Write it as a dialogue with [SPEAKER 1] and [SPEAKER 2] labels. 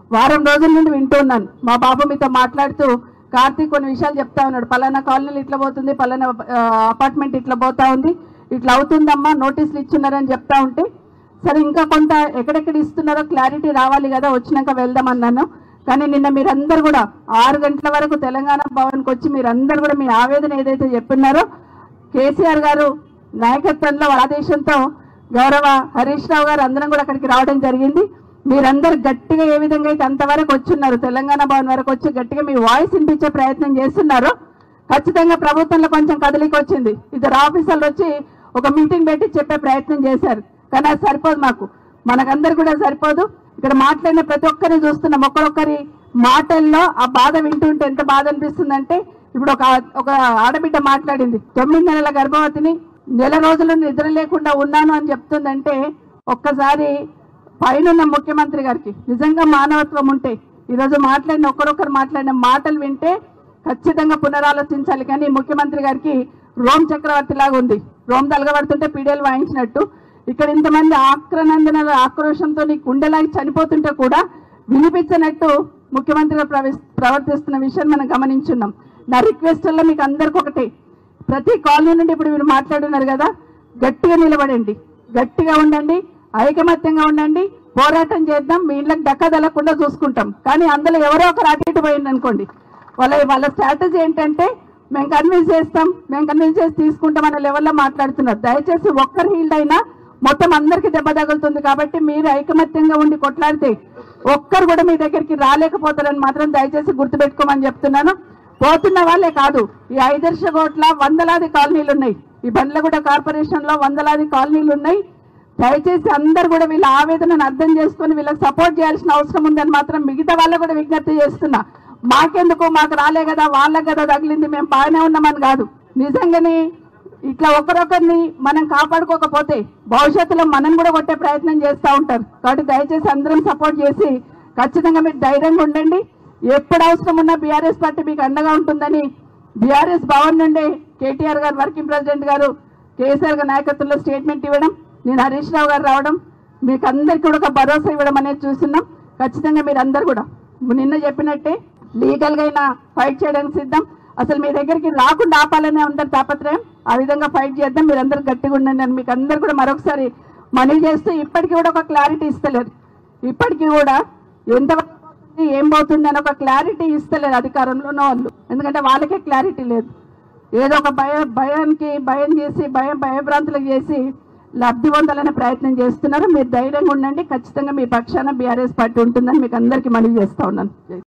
[SPEAKER 1] వారం రోజుల నుండి వింటున్నాను మా బాబు మీతో మాట్లాడుతూ కార్తీక్ కొన్ని విషయాలు చెప్తా ఉన్నాడు పలానా కాలనీలు ఇట్లా పోతుంది పలానా ఆ, అపార్ట్మెంట్ ఇట్లా పోతా ఉంది ఇట్లా అవుతుందమ్మా నోటీసులు ఇచ్చున్నారని చెప్తా ఉంటే సరే ఇంకా కొంత ఎక్కడెక్కడ ఇస్తున్నారో క్లారిటీ రావాలి కదా వచ్చినాక వెళ్దాం అన్నాను కానీ నిన్న మీరందరూ కూడా ఆరు గంటల వరకు తెలంగాణ భవన్కి వచ్చి మీరందరూ కూడా మీ ఆవేదన ఏదైతే చెప్తున్నారో కేసీఆర్ గారు నాయకత్వంలో ఆదేశంతో గౌరవ హరీష్ రావు గారు అందరం కూడా అక్కడికి రావడం జరిగింది మీరందరూ గట్టిగా ఏ విధంగా అయితే అంతవరకు వచ్చున్నారు తెలంగాణ భవన్ వరకు వచ్చి గట్టిగా మీ వాయిస్ వినిపించే ప్రయత్నం చేస్తున్నారు ఖచ్చితంగా ప్రభుత్వంలో కొంచెం కదలిక వచ్చింది ఇద్దరు ఆఫీసర్లు వచ్చి ఒక మీటింగ్ పెట్టి చెప్పే ప్రయత్నం చేశారు కానీ అది సరిపోదు మాకు మనకందరు కూడా సరిపోదు ఇక్కడ మాట్లాడిన ప్రతి ఒక్కరిని చూస్తున్నాం ఒక్కొక్కరి మాటల్లో ఆ బాధ వింటుంటే ఎంత బాధ అనిపిస్తుందంటే ఇప్పుడు ఒక ఒక ఆడబిడ్డ మాట్లాడింది తొమ్మిది నెలల గర్భవతిని నెల రోజులు నిద్ర లేకుండా ఉన్నాను అని చెప్తుందంటే ఒక్కసారి పైన ముఖ్యమంత్రి గారికి నిజంగా మానవత్వం ఉంటే ఈరోజు మాట్లాడిన ఒకరొకరు మాట్లాడిన మాటలు వింటే ఖచ్చితంగా పునరాలోచించాలి కానీ ముఖ్యమంత్రి గారికి రోమ్ చక్రవర్తి లాగా ఉంది రోమ్ తలగబడుతుంటే పీడియలు వాయించినట్టు ఇక్కడ ఇంతమంది ఆక్రనందన ఆక్రోషంతో నీ గుండెలాగి చనిపోతుంటే కూడా వినిపించినట్టు ముఖ్యమంత్రి గారు ప్రవి- ప్రవర్తిస్తున్న విషయం మనం గమనించున్నాం నా రిక్వెస్ట్ వల్ల మీకు అందరికి ఒకటే ప్రతి కాలనీ నుండి ఇప్పుడు మీరు మాట్లాడున్నారు కదా గట్టిగా నిలబడండి గట్టిగా ఉండండి ఐకమత్యంగా ఉండండి పోరాటం చేద్దాం మీ ఇళ్ళకి దక్కదలకుండా చూసుకుంటాం కానీ అందులో ఎవరో ఒకరు అటు ఇటు పోయింది అనుకోండి వాళ్ళ వాళ్ళ స్ట్రాటజీ ఏంటంటే మేము కన్విన్స్ చేస్తాం మేము కన్విన్స్ చేసి తీసుకుంటాం అనే లెవెల్లో మాట్లాడుతున్నారు దయచేసి ఒక్కరు హీల్డ్ అయినా మొత్తం అందరికీ దెబ్బ తగులుతుంది కాబట్టి మీరు ఐకమత్యంగా ఉండి కొట్లాడితే ఒక్కరు కూడా మీ దగ్గరికి రాలేకపోతారని మాత్రం దయచేసి గుర్తుపెట్టుకోమని చెప్తున్నాను పోతున్న వాళ్ళే కాదు ఈ ఐదర్శ కోట్ల వందలాది కాలనీలు ఉన్నాయి ఈ బండ్లగూడ కార్పొరేషన్ లో వందలాది కాలనీలు ఉన్నాయి దయచేసి అందరు కూడా వీళ్ళ ఆవేదనను అర్థం చేసుకొని వీళ్ళకి సపోర్ట్ చేయాల్సిన అవసరం ఉందని మాత్రం మిగతా వాళ్ళకు కూడా విజ్ఞప్తి చేస్తున్నా మాకెందుకు మాకు రాలే కదా వాళ్ళకి కదా తగిలింది మేము బాగానే ఉన్నామని కాదు నిజంగానే ఇట్లా ఒకరొకరిని మనం కాపాడుకోకపోతే భవిష్యత్తులో మనం కూడా కొట్టే ప్రయత్నం చేస్తూ ఉంటారు కాబట్టి దయచేసి అందరం సపోర్ట్ చేసి ఖచ్చితంగా మీరు ధైర్యంగా ఉండండి ఎప్పుడు అవసరం ఉన్నా బీఆర్ఎస్ పార్టీ మీకు అండగా ఉంటుందని బీఆర్ఎస్ భవన్ నుండే కేటీఆర్ గారు వర్కింగ్ ప్రెసిడెంట్ గారు కేసీఆర్ గారి నాయకత్వంలో స్టేట్మెంట్ ఇవ్వడం నేను హరీష్ రావు గారు రావడం మీకు అందరికీ కూడా ఒక భరోసా ఇవ్వడం అనేది చూస్తున్నాం ఖచ్చితంగా మీరు అందరు కూడా నిన్న చెప్పినట్టే లీగల్ గా అయినా ఫైట్ చేయడానికి సిద్ధం అసలు మీ దగ్గరికి రాకుండా ఆపాలనే అందరి తాపత్రయం ఆ విధంగా ఫైట్ చేద్దాం మీరు అందరు గట్టిగా ఉండండి అని మీకు అందరు కూడా మరొకసారి మనీ చేస్తూ ఇప్పటికీ కూడా ఒక క్లారిటీ ఇస్తలేరు ఇప్పటికీ కూడా ఎంత పోతుంది, ఏం పోతుంది అని ఒక క్లారిటీ ఇస్తలేరు అధికారంలో ఉన్న వాళ్ళు ఎందుకంటే వాళ్ళకే క్లారిటీ లేదు ఏదో ఒక భయ భయానికి భయం చేసి భయం భయభ్రాంతులకు చేసి లబ్ధి పొందాలనే ప్రయత్నం చేస్తున్నారు మీరు ధైర్యంగా ఉండండి ఖచ్చితంగా మీ పక్షాన బీఆర్ఎస్ పార్టీ ఉంటుందని మీకు అందరికీ మనవి చేస్తా ఉన్నాను